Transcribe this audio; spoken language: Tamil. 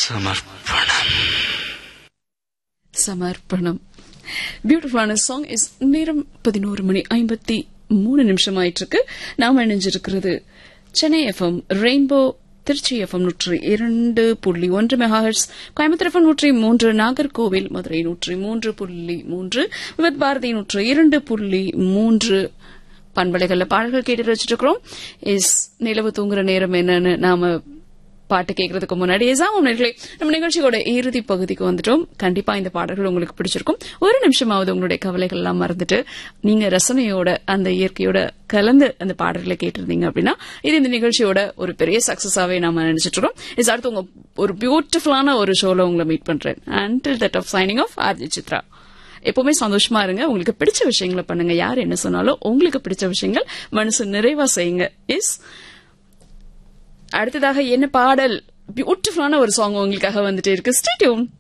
சமர்ப்பணம் சமர்ப்பணம் பியூட்டிஃபுல்லான சாங் இஸ் நேரம் பதினோரு மணி ஐம்பத்தி மூணு நிமிஷம் ஆயிட்டு இருக்கு நாம் இணைஞ்சிருக்கிறது Chennai FM rainbow Trichy FM நூற்றி இரண்டு புள்ளி ஒன்று மெகாஹெட்ஸ் கோயம்புத்தூர் எஃப்எம் நூற்றி மூன்று நாகர்கோவில் மதுரை நூற்றி மூன்று புள்ளி மூன்று விவத் பாரதி நூற்றி இரண்டு புள்ளி மூன்று பண்பலைகள்ல பாடல்கள் கேட்டு வச்சிட்டு இருக்கிறோம் இஸ் நிலவு தூங்குற நேரம் என்னன்னு நாம பாட்டு கேட்கறதுக்கு முன்னாடியே தான் நேர்களே நம்ம நிகழ்ச்சியோட இறுதி பகுதிக்கு வந்துட்டோம் கண்டிப்பா இந்த பாடல்கள் உங்களுக்கு பிடிச்சிருக்கும் ஒரு நிமிஷமாவது உங்களுடைய கவலைகள் எல்லாம் மறந்துட்டு நீங்க ரசனையோட அந்த இயற்கையோட கலந்து அந்த பாடல்களை கேட்டிருந்தீங்க அப்படின்னா இது இந்த நிகழ்ச்சியோட ஒரு பெரிய சக்சஸாவே நாம நினைச்சிட்டு இருக்கோம் இது அடுத்து உங்க ஒரு பியூட்டிஃபுல்லான ஒரு ஷோல உங்களை மீட் பண்றேன் until that off signing off RJ Chitra எப்பவுமே சந்தோஷமா இருங்க உங்களுக்கு பிடிச்ச விஷயங்களை பண்ணுங்க யார் என்ன சொன்னாலும் உங்களுக்கு பிடிச்ச விஷயங்கள் மனசு நிறைவா செய்யுங்க இஸ் அடுத்ததாக என்ன பாடல் பியூட்டிஃபுல்லான ஒரு சாங் உங்களுக்காக வந்துட்டே இருக்கு ஸ்டேடியம்